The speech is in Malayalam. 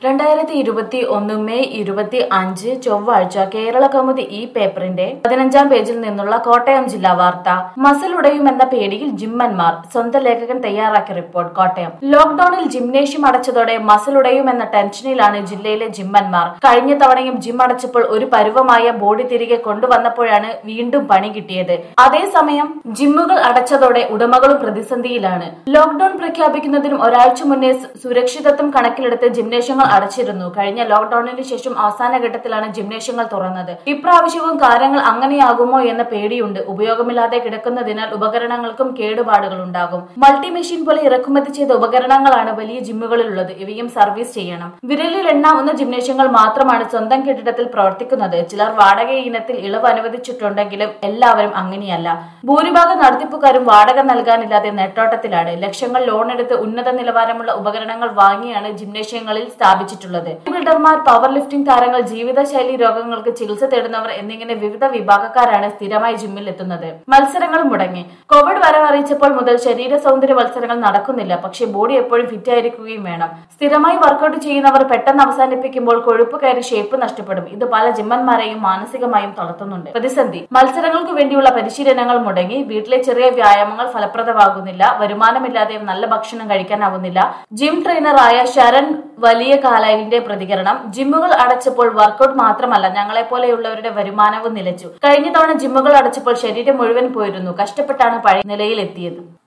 രണ്ടായിരത്തി ഇരുപത്തി ഒന്ന് മെയ് ഇരുപത്തി അഞ്ച് ചൊവ്വാഴ്ച കേരള കൗമുദി ഈ പേപ്പറിന്റെ പതിനഞ്ചാം പേജിൽ നിന്നുള്ള കോട്ടയം ജില്ലാ വാർത്ത മസിൽ ഉടയുമെന്ന പേടിയിൽ ജിമ്മന്മാർ സ്വന്തം ലേഖകൻ തയ്യാറാക്കിയ റിപ്പോർട്ട് കോട്ടയം ലോക്ഡൌണിൽ ജിംനേഷ്യം അടച്ചതോടെ മസിൽ ഉടയുമെന്ന ടെൻഷനിലാണ് ജില്ലയിലെ ജിമ്മന്മാർ കഴിഞ്ഞ തവണയും ജിം അടച്ചപ്പോൾ ഒരു പരുവമായ ബോഡി തിരികെ കൊണ്ടുവന്നപ്പോഴാണ് വീണ്ടും പണി കിട്ടിയത് അതേസമയം ജിമ്മുകൾ അടച്ചതോടെ ഉടമകളും പ്രതിസന്ധിയിലാണ് ലോക്ഡൌൺ പ്രഖ്യാപിക്കുന്നതിനും ഒരാഴ്ച മുന്നേ സു- സുരക്ഷിതത്വം കണക്കിലെടുത്ത് ജിംനേഷ്യങ്ങൾ അടച്ചിരുന്നു കഴിഞ്ഞ ലോക്ഡൌണിന് ശേഷം അവസാന ഘട്ടത്തിലാണ് ജിംനേഷ്യങ്ങൾ തുറന്നത് ഇപ്രാവശ്യവും കാര്യങ്ങൾ അങ്ങനെയാകുമോ എന്ന പേടിയുണ്ട് ഉപയോഗമില്ലാതെ കിടക്കുന്നതിനാൽ ഉപകരണങ്ങൾക്കും കേടുപാടുകൾ ഉണ്ടാകും മൾട്ടി മെഷീൻ പോലെ ഇറക്കുമതി ചെയ്ത ഉപകരണങ്ങളാണ് വലിയ ജിമ്മുകളിലുള്ളത് ഇവയും സർവീസ് ചെയ്യണം വിരലിൽ എണ്ണാവുന്ന ജിംനേഷ്യങ്ങൾ മാത്രമാണ് സ്വന്തം കെട്ടിടത്തിൽ പ്രവർത്തിക്കുന്നത് ചിലർ വാടക ഇനത്തിൽ ഇളവ് അനുവദിച്ചിട്ടുണ്ടെങ്കിലും എല്ലാവരും അങ്ങനെയല്ല ഭൂരിഭാഗം നടത്തിപ്പുകാരും വാടക നൽകാനില്ലാതെ നെട്ടോട്ടത്തിലാണ് ലക്ഷങ്ങൾ ലോൺ എടുത്ത് ഉന്നത നിലവാരമുള്ള ഉപകരണങ്ങൾ വാങ്ങിയാണ് ജിംനേഷ്യങ്ങളിൽ സ്ഥാപിച്ചിട്ടുള്ളത് ബിൽഡർമാർ പവർ ലിഫ്റ്റിംഗ് താരങ്ങൾ ജീവിതശൈലി രോഗങ്ങൾക്ക് ചികിത്സ തേടുന്നവർ എന്നിങ്ങനെ വിവിധ വിഭാഗക്കാരാണ് സ്ഥിരമായി ജിമ്മിൽ എത്തുന്നത് മത്സരങ്ങൾ മുടങ്ങി കോവിഡ് വരവ് അറിയിച്ചപ്പോൾ മുതൽ ശരീര സൗന്ദര്യ മത്സരങ്ങൾ നടക്കുന്നില്ല പക്ഷേ ബോഡി എപ്പോഴും ഫിറ്റ് ആയിരിക്കുകയും വേണം സ്ഥിരമായി വർക്കൗട്ട് ചെയ്യുന്നവർ പെട്ടെന്ന് അവസാനിപ്പിക്കുമ്പോൾ കൊഴുപ്പ് കയറി ഷേപ്പ് നഷ്ടപ്പെടും ഇത് പല ജിമ്മന്മാരെയും മാനസികമായും തളർത്തുന്നുണ്ട് പ്രതിസന്ധി മത്സരങ്ങൾക്ക് വേണ്ടിയുള്ള പരിശീലനങ്ങൾ മുടങ്ങി വീട്ടിലെ ചെറിയ വ്യായാമങ്ങൾ ഫലപ്രദമാകുന്നില്ല വരുമാനമില്ലാതെ നല്ല ഭക്ഷണം കഴിക്കാനാവുന്നില്ല ജിം ട്രെയിനറായ ശരൺ വലിയ കാലയിന്റെ പ്രതികരണം ജിമ്മുകൾ അടച്ചപ്പോൾ വർക്കൗട്ട് മാത്രമല്ല ഞങ്ങളെ പോലെയുള്ളവരുടെ വരുമാനവും നിലച്ചു കഴിഞ്ഞ തവണ ജിമ്മുകൾ അടച്ചപ്പോൾ ശരീരം മുഴുവൻ പോയിരുന്നു കഷ്ടപ്പെട്ടാണ് പഴയ നിലയിൽ എത്തിയത്